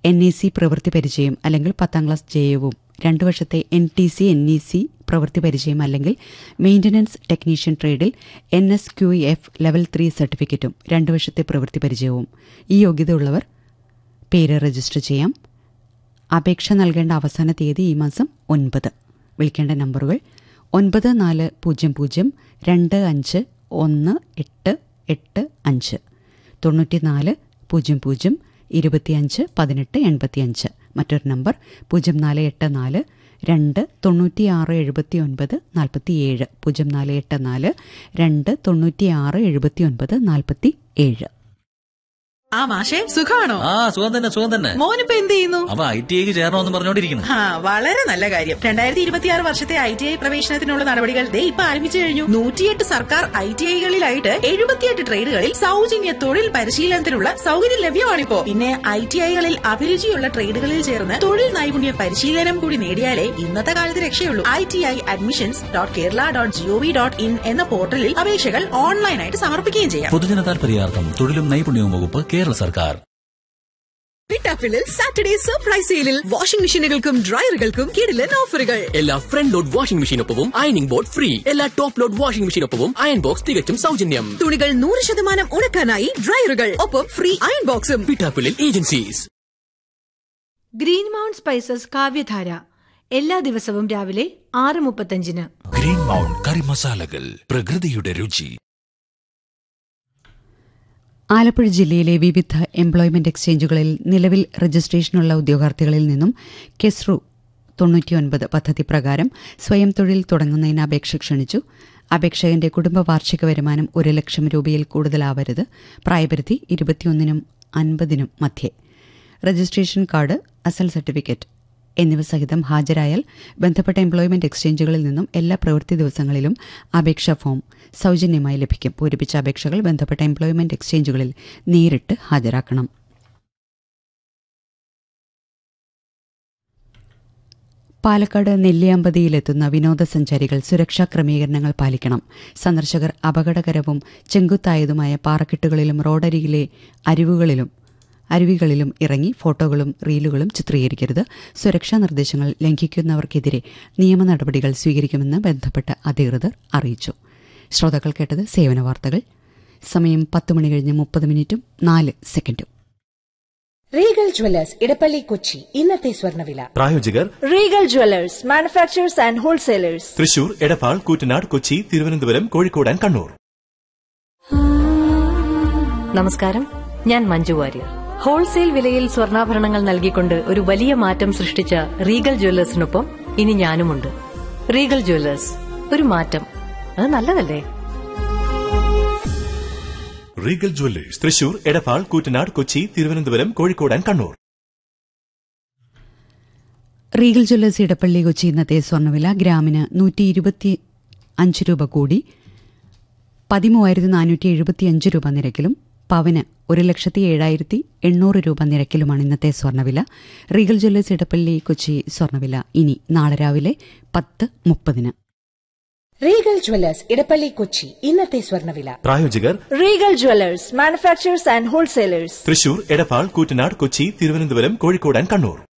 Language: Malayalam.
എൻ ഇ സി പ്രവൃത്തി പരിചയം അല്ലെങ്കിൽ പത്താം ക്ലാസ് ജയവും രണ്ട് വർഷത്തെ N T C N E C പ്രവൃത്തി പരിചയം അല്ലെങ്കിൽ മെയിൻ്റനൻസ് ടെക്നീഷ്യൻ ട്രേഡിൽ N S Q F level three സർട്ടിഫിക്കറ്റും രണ്ട് വർഷത്തെ പ്രവൃത്തി പരിചയവും ഈ യോഗ്യതയുള്ളവർ പേര് രജിസ്റ്റർ ചെയ്യാം അപേക്ഷ നൽകേണ്ട അവസാന തീയതി ഈ മാസം ഒൻപത് വിളിക്കേണ്ട നമ്പറുകൾ ഒൻപത് നാല് പൂജ്യം പൂജ്യം രണ്ട് അഞ്ച് ഒന്ന് എട്ട് എട്ട് അഞ്ച് തൊണ്ണൂറ്റിനാല് പൂജ്യം പൂജ്യം ഇരുപത്തിയഞ്ച് പതിനെട്ട് എൺപത്തിയഞ്ച് മറ്റൊരു നമ്പർ പൂജ്യം നാല് എട്ട് നാല് രണ്ട് തൊണ്ണൂറ്റിയാറ് എഴുപത്തി ഒൻപത് നാൽപ്പത്തിയേഴ് പൂജ്യം നാല് എട്ട് നാല് രണ്ട് തൊണ്ണൂറ്റിയാറ് എഴുപത്തി ഒൻപത് നാൽപ്പത്തി ഏഴ് ആ മാഷെ സുഖാണോ ആ സുഖം തന്നെ സുഖം തന്നെ മോനിപ്പോ എന്ത് ചെയ്യുന്നു അവ ഐ ടി ഐക്ക് ചേരണമെന്ന് പറഞ്ഞോണ്ടിരിക്കുന്നു ആ വളരെ നല്ല കാര്യം രണ്ടായിരത്തി ഇരുപത്തിയാറ് വർഷത്തെ ഐ ടി ഐ പ്രവേശനത്തിനുള്ള നടപടികൾ ദേ ഇപ്പൊ ആരംഭിച്ചു കഴിഞ്ഞു നൂറ്റിയെട്ട് സർക്കാർ ഐ ടി ഐകളിലായിട്ട് എഴുപത്തിയെട്ട് ട്രേഡുകളിൽ സൗജന്യ തൊഴിൽ പരിശീലനത്തിനുള്ള സൗകര്യം ലഭ്യമാണിപ്പോ പിന്നെ ഐ ടി ഐകളിൽ അഭിരുചിയുള്ള ട്രേഡുകളിൽ ചേർന്ന് തൊഴിൽ നൈപുണ്യ പരിശീലനം കൂടി നേടിയാലേ ഇന്നത്തെ കാലത്ത് രക്ഷയുള്ളൂ I T I admissions dot Kerala dot GOV dot in എന്ന പോർട്ടലിൽ അപേക്ഷകൾ ഓൺലൈനായിട്ട് സമർപ്പിക്കുകയും ചെയ്യാം പൊതുജന താൽപര്യാർത്ഥം തൊഴിലും നൈപുണ്യവും വകുപ്പ് കേരള സർക്കാർ പിട്ടാപ്പിളിൽ സാറ്റർഡേ സർപ്രൈസ് സെയിലിൽ വാഷിംഗ് മെഷീനുകൾക്കും ഡ്രയറുകൾക്കും കിടിലൻ ഓഫറുകൾ എല്ലാ ഫ്രണ്ട് ലോഡ് വാഷിംഗ് മെഷീനൊപ്പവും അയണിംഗ് ബോർഡ് ഫ്രീ എല്ലാ ടോപ്പ് ലോഡ് വാഷിംഗ് മെഷീനൊപ്പവും അയൺ ബോക്സ് തികച്ചും സൗജന്യം തുണികൾ നൂറ് ശതമാനം ഉണക്കാനായി ഡ്രയറുകൾ ഒപ്പം ഫ്രീ അയൺ ബോക്സും പിട്ടാപ്പിളിൽ ഏജൻസീസ് ഗ്രീൻ മൗണ്ട് സ്പൈസസ് കാവ്യധാര എല്ലാ ദിവസവും രാവിലെ ആറ് മുപ്പത്തഞ്ചിന് ഗ്രീൻ മൗണ്ട് കറി മസാലകൾ പ്രകൃതിയുടെ രുചി ആലപ്പുഴ ജില്ലയിലെ വിവിധ എംപ്ലോയ്മെന്റ് എക്സ്ചേഞ്ചുകളിൽ നിലവിൽ രജിസ്ട്രേഷനുള്ള ഉദ്യോഗാർത്ഥികളിൽ നിന്നും കെസ്റു തൊണ്ണൂറ്റിയൊൻപത് പദ്ധതി പ്രകാരം സ്വയം തൊഴിൽ തുടങ്ങുന്നതിന് അപേക്ഷ ക്ഷണിച്ചു അപേക്ഷകന്റെ കുടുംബ വാർഷിക വരുമാനം ഒരു ലക്ഷം രൂപയിൽ കൂടുതലാവരുത് പ്രായപരിധി ഇരുപത്തിയൊന്നിനും അൻപതിനും മധ്യേ രജിസ്ട്രേഷൻ കാർഡ് അസൽ സർട്ടിഫിക്കറ്റ് എന്നിവ സഹിതം ഹാജരായാൽ ബന്ധപ്പെട്ട എംപ്ലോയ്മെന്റ് എക്സ്ചേഞ്ചുകളിൽ നിന്നും എല്ലാ പ്രവൃത്തി ദിവസങ്ങളിലും അപേക്ഷാ ഫോം സൗജന്യമായി ലഭിക്കും പൂരിപ്പിച്ച അപേക്ഷകൾ ബന്ധപ്പെട്ട എംപ്ലോയ്മെന്റ് എക്സ്ചേഞ്ചുകളിൽ നേരിട്ട് ഹാജരാക്കണം പാലക്കാട് നെല്ലിയാമ്പതിയിലെത്തുന്ന വിനോദസഞ്ചാരികൾ സുരക്ഷാ ക്രമീകരണങ്ങൾ പാലിക്കണം സന്ദർശകർ അപകടകരവും ചെങ്കുത്തായതുമായ പാറക്കെട്ടുകളിലും റോഡരികിലെ അരിവുകളിലും അരുവികളിലും ഇറങ്ങി ഫോട്ടോകളും റീലുകളും ചിത്രീകരിക്കരുത് സുരക്ഷാ നിർദ്ദേശങ്ങൾ ലംഘിക്കുന്നവർക്കെതിരെ നിയമ നടപടികൾ സ്വീകരിക്കുമെന്ന് ബന്ധപ്പെട്ട അധികൃതർ അറിയിച്ചു ശ്രോതാക്കൾ കേട്ടത് സേവന വാർത്തകൾ സമയം പത്ത് മണി കഴിഞ്ഞ് മുപ്പത് മിനിറ്റും നാല് സെക്കൻഡും റീഗൽ ജ്വല്ലേഴ്സ് ഇടപ്പള്ളി കൊച്ചി ഇന്നത്തെ സ്വർണ്ണവില പ്രായോജകർ Regal jewellers manufacturers and wholesalers Thrissur Edappal Koottanad Kochi Thiruvananthapuram Kozhikode and Kannur നമസ്കാരം ഞാൻ മഞ്ജു വാര്യർ ഹോൾസെയിൽ വിലയിൽ സ്വർണ്ണാഭരണങ്ങൾ നൽകിക്കൊണ്ട് ഒരു വലിയ മാറ്റം സൃഷ്ടിച്ച റീഗൽ ജ്വല്ലേഴ്സിനൊപ്പം ഇനി ഞാനുമുണ്ട് റീഗൽ ജ്വല്ലേഴ്സ് ഒരു മാറ്റം അത് നല്ലതല്ലേ Regal jewellers Thrissur Edappal Koottanad Kochi Thiruvananthapuram Kozhikode and Kannur Regal jewellers Edappally Kochi ഇന്നത്തെ സ്വർണ്ണവില ഗ്രാമിന് നൂറ്റി ഇരുപത്തി അഞ്ച് രൂപ കൂടി പതിമൂവായിരത്തി നാനൂറ്റി എഴുപത്തി അഞ്ച് രൂപ നിരക്കിലും പവന് ഒരു ലക്ഷത്തി ഏഴായിരത്തി എണ്ണൂറ് രൂപ നിരക്കിലുമാണ് ഇന്നത്തെ സ്വർണ്ണവില റീഗൽ ജ്വല്ലേഴ്സ് ഇടപ്പള്ളി കൊച്ചി സ്വർണ്ണവില ഇനി നാളെ രാവിലെ പത്ത് മുപ്പതിന് റീഗൽ ജ്വല്ലേഴ്സ് ഇടപ്പള്ളി കൊച്ചി ഇന്നത്തെ സ്വർണ്ണവില പ്രായോജകർ Regal jewellers manufacturers and wholesalers Thrissur Edappal Koottanad Kochi Thiruvananthapuram Kozhikode and Kannur